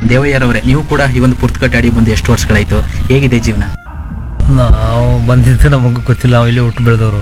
ದೇವಯ್ಯರವರೇ ನೀವು ಕೂಡ ಈ ಒಂದು ಪುರ್ತಕಟ್ಟೆ ಅಡಿ ಬಂದು ಎಷ್ಟು ವರ್ಷಗಳಾಯ್ತು ಹೇಗಿದೆ ಜೀವನ ನಾವು ಬಂದಿದ್ದು ನಮಗೂ ಗೊತ್ತಿಲ್ಲ ನಾವು ಇಲ್ಲಿ ಹುಟ್ಟು ಬೆಳೆದವರು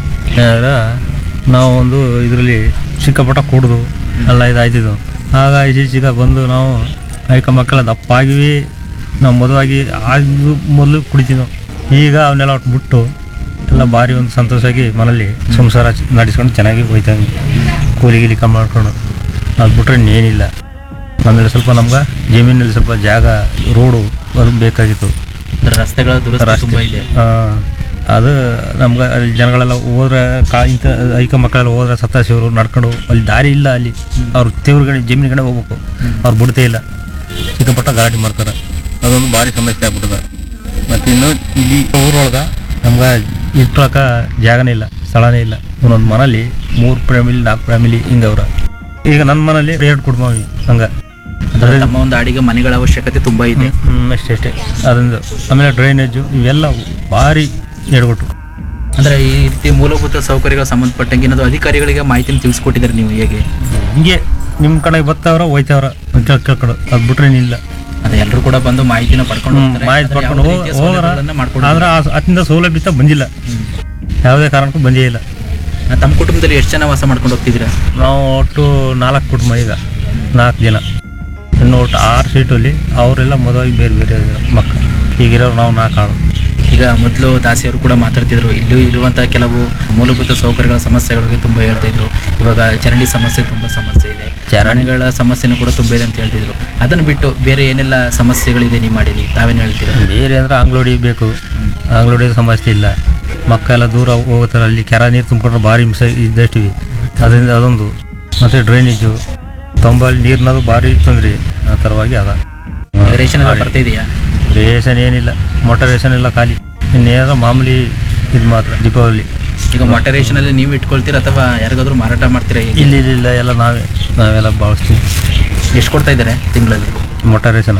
ನಾವು ಒಂದು ಇದರಲ್ಲಿ ಸಿಕ್ಕಾಪಟ್ಟ ಕುಡ್ದು ಎಲ್ಲ ಇದಾಯ್ತಿದ್ದು ಆಗ ಈಚೀಚೆಗೆ ಬಂದು ನಾವು ಐಕ ಮಕ್ಕಳ ದಪ್ಪ ಆಗಿವಿ ನಾವು ಮದುವಾಗಿ ಆಗ ಮೊದಲು ಕುಡಿತಿದ್ದೆವು ಈಗ ಅವನ್ನೆಲ್ಲ ಒಟ್ಟು ಬಿಟ್ಟು ಎಲ್ಲ ಭಾರಿ ಒಂದು ಸಂತೋಷವಾಗಿ ಮನೇಲಿ ಸಂಸಾರ ಚ- ನಡೆಸ್ಕೊಂಡು ಚೆನ್ನಾಗಿ ಹೋಯ್ತಾವೆ ಕೂಲಿ ಗೀಲಿ ಕಮ್ಮಿ ಮಾಡ್ಕೊಂಡು ಅದು ಬಿಟ್ರೆ ಇನ್ನೇನಿಲ್ಲ ಆಮೇಲೆ ಸ್ವಲ್ಪ ನಮ್ಗೆ ಜಮೀನಲ್ಲಿ ಸ್ವಲ್ಪ ಜಾಗ ರೋಡು ಅದು ಬೇಕಾಗಿತ್ತು ಅಂದ್ರೆ ರಸ್ತೆಗಳ ದುರಸ್ತಿ ರಸ್ತೆ. ತುಂಬಾ ಇದೆ ಆ, ಅದು ನಮ್ಗೆ ಅಲ್ಲಿ ಜನಗಳೆಲ್ಲ ಹೋದ್ರೆ ಕಾ ಇಂಥ ಐಕ ಮಕ್ಕಳೆಲ್ಲ ಹೋದ್ರೆ ಸತ್ತಾಸಿವರು ನಡ್ಕೊಂಡು ಅಲ್ಲಿ ದಾರಿ ಇಲ್ಲ ಅಲ್ಲಿ ಅವ್ರು ದೇವ್ರ ಜಮೀನು ಕಡೆ ಹೋಗ್ಬೇಕು ಅವ್ರು ಬಿಡ್ತೇ ಇಲ್ಲ ಸಿಕ್ಕಾಪಟ್ಟ ಗಲಾಟೆ ಮಾಡ್ತಾರೆ ಅದೊಂದು ಭಾರಿ ಸಮಸ್ಯೆ ಆಗ್ಬಿಟ್ಟದ ಮತ್ತು ಇನ್ನು ಇಲ್ಲಿ ಊರೊಳಗೆ ನಮ್ಗೆ ಇಟ್ಕೊಳಕ ಜಾಗನೇ ಇಲ್ಲ ಸ್ಥಳನೇ ಇಲ್ಲ ಒಂದೊಂದು ಮನೇಲಿ ಮೂರು ಫ್ಯಾಮಿಲಿ ನಾಲ್ಕು ಫ್ಯಾಮಿಲಿ ಹಿಂಗವ್ರ ಈಗ ನನ್ನ ಮನೇಲಿ ಎರಡು ಕುಟುಂಬ ಹಂಗೆ ಅಂದ್ರೆ ತಮ್ಮ ಒಂದು ಅಡಿಗೆ ಮನೆಗಳ ಅವಶ್ಯಕತೆ ತುಂಬಾ ಇದೆ ಹ್ಮ್, ಅಷ್ಟೇ ಅಷ್ಟೇ ಅದೊಂದು ಆಮೇಲೆ ಡ್ರೈನೇಜು ಇವೆಲ್ಲ ಭಾರಿ ಎಡಗೊಟ್ಟು ಅಂದ್ರೆ ಈ ರೀತಿ ಮೂಲಭೂತ ಸೌಕರ್ಯಗಳ ಸಂಬಂಧಪಟ್ಟಂಗೆ ಏನಾದ್ರು ಅಧಿಕಾರಿಗಳಿಗೆ ಮಾಹಿತಿನ ತಿಳಿಸ್ಕೊಟ್ಟಿದ್ದಾರೆ ನೀವು ಹೇಗೆ ಹಿಂಗೆ ನಿಮ್ಮ ಕಡೆಗೆ ಬರ್ತಾವ್ರ ಹೋಯ್ತಾವ್ರ ಕೇಳ್ಕೊಂಡು ಅದು ಬಿಟ್ರೆ ಏನಿಲ್ಲ ಅದೇ ಎಲ್ಲರೂ ಕೂಡ ಬಂದು ಮಾಹಿತಿನ ಪಡ್ಕೊಂಡು ಹ್ಮ್, ಹೋಗ್ತಾರೆ. ಮಾಹಿತಿ ಆದ್ರೆ ಪಡ್ಕೊಂಡು ಯಾವುದೇ ರೀತಿಯ ಹೋದ್ರ ಸೌಲಭ್ಯಗಳನ್ನ ಮಾಡ್ಕೊಡೋದಿಲ್ಲ. ಆದ್ರೆ ಆ- ಅತಿಂದ ಸೌಲಭ್ಯ ಬಂದಿಲ್ಲ ಹ್ಮ್. ಯಾವುದೇ ಕಾರಣಕ್ಕೂ ಬಂದೇ ಇಲ್ಲ ಆ, ತಮ್ಮ ಕುಟುಂಬದಲ್ಲಿ ಎಷ್ಟು ಜನ ವಾಸ ಮಾಡ್ಕೊಂಡು ಹೋಗ್ತಿದ್ದೀರಾ ನಾವು ಒಟ್ಟು ನಾಲ್ಕು ಕುಟುಂಬ ಈಗ ನಾಲ್ಕು ಜನ ಇನ್ನು ಒಟ್ಟು ಆರು ಸೀಟಲ್ಲಿ ಅವರೆಲ್ಲ ಮದುವಾಗಿ ಬೇರೆ ಬೇರೆ ಮಕ್ಕಳು ಈಗಿರೋರು ನಾವು ನಾಲ್ಕು ಆಳು ಈಗ ಮೊದಲು ದಾಸಿಯವರು ಕೂಡ ಮಾತಾಡ್ತಿದ್ರು ಇಲ್ಲೂ ಇರುವಂತಹ ಕೆಲವು ಮೂಲಭೂತ ಸೌಕರ್ಯಗಳ ಸಮಸ್ಯೆಗಳಿಗೆ ತುಂಬಾ ಹೇಳ್ತಾ ಇದ್ರು ಇವಾಗ ಚರಂಡಿ ಸಮಸ್ಯೆ ತುಂಬಾ ಸಮಸ್ಯೆ ಇದೆ ಚರಂಡಿಗಳ ಸಮಸ್ಯೆನೂ ಕೂಡ ತುಂಬಾ ಇದೆ ಅಂತ ಹೇಳ್ತಿದ್ರು ಅದನ್ನು ಬಿಟ್ಟು ಬೇರೆ ಏನೆಲ್ಲ ಸಮಸ್ಯೆಗಳಿದೆ ನಿಮ್ಮ ಮಾಡಿಲಿ ತಾವೇನು ಹೇಳ್ತೀರಾ ಬೇರೆ ಅಂದ್ರೆ ಅಂಗ್ಳೋಡಿ ಬೇಕು ಅಂಗ್ಳೋಡಿ ಸಮಸ್ಯೆ ಇಲ್ಲ ಮಕ್ಕಳೆಲ್ಲ ದೂರ ಹೋಗ್ತಾರೆ ಅಲ್ಲಿ ಕೆರ ನೀರು ತುಂಬಿಕೊಂಡ್ರೆ ಭಾರಿ ಹಿಂಸೆ ಇದ್ದಷ್ಟಿವಿ ಅದರಿಂದ ಅದೊಂದು ಮತ್ತು ಡ್ರೈನೇಜು ತೊಂಬಲ್ಲಿ ನೀರಿನದು ಭಾರಿ ತೊಂದರೆ ಆ ಥರವಾಗಿ ಅದ ರೇಷನ್ ಎಲ್ಲ ಬರ್ತಾ ಇದೆಯಾ ರೇಷನ್ ಏನಿಲ್ಲ ಮೋಟರ್ ರೇಷನ್ ಎಲ್ಲ ಖಾಲಿ ಇನ್ನೇನೋ ಮಾಮೂಲಿ ಇದು ಮಾತ್ರ ದೀಪಾವಳಿ ಈಗ ಮೊಟ್ಟೆ ರೇಷನ್ ಅಲ್ಲಿ ನೀವು ಇಟ್ಕೊಳ್ತೀರಾ ಅಥವಾ ಯಾರಿಗಾದ್ರೂ ಮಾರಾಟ ಮಾಡ್ತೀರಾ ಹೇಗೆ? ಇಲ್ಲಿ ಇಲ್ಲ ಎಲ್ಲ ನಾವೇ ನಾವೆಲ್ಲ ಬಳಸ್ತೀವಿ ಎಷ್ಟು ಕೊಡ್ತಾ ಇದ್ದಾರೆ ತಿಂಗಳಲ್ಲಿ ಮೋಟರ್ ರೇಷನ್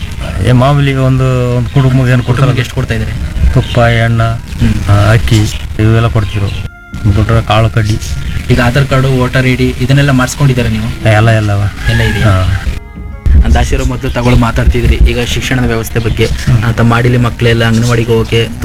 ಏ ಮಾಮೂಲಿ ಒಂದು ಒಂದು ಕುಟುಂಬಕ್ಕೆ ಏನು ಕೊಡ್ತಾರೆ ಕುಟುಂಬಕ್ಕೆ ಎಷ್ಟು ಕೊಡ್ತಾ ಇದ್ದಾರೆ ತುಪ್ಪ ಎಣ್ಣೆ ಹ್ಮ್. ಆ, ಅಕ್ಕಿ ಇವೆಲ್ಲ ಕೊಡ್ತಿರು ಬಿಟ್ರೆ ಕಾಳು ಕಡ್ಡಿ ಈಗ Aadhaar card voter I D ಇದನ್ನೆಲ್ಲ ಮಾಡಿಸ್ಕೊಂಡಿದ್ದಾರೆ ನೀವು ಎಲ್ಲ ಎಲ್ಲವ ಎಲ್ಲ ಇದೆಯಾ ಹಾಂ ದಾಸಿಯವರು ಮೊದಲು ತಗೊಳ್ಳಿ ಮಾತಾಡ್ತಿದ್ರಿ ಈಗ ಶಿಕ್ಷಣದ ವ್ಯವಸ್ಥೆ ಬಗ್ಗೆ ಆ, ತಮ್ಮ ಮಾಡಿಲಿ ಮಕ್ಕಳೆಲ್ಲ ಅಂಗನವಾಡಿಗೆ ಹೋಗೋಕೆ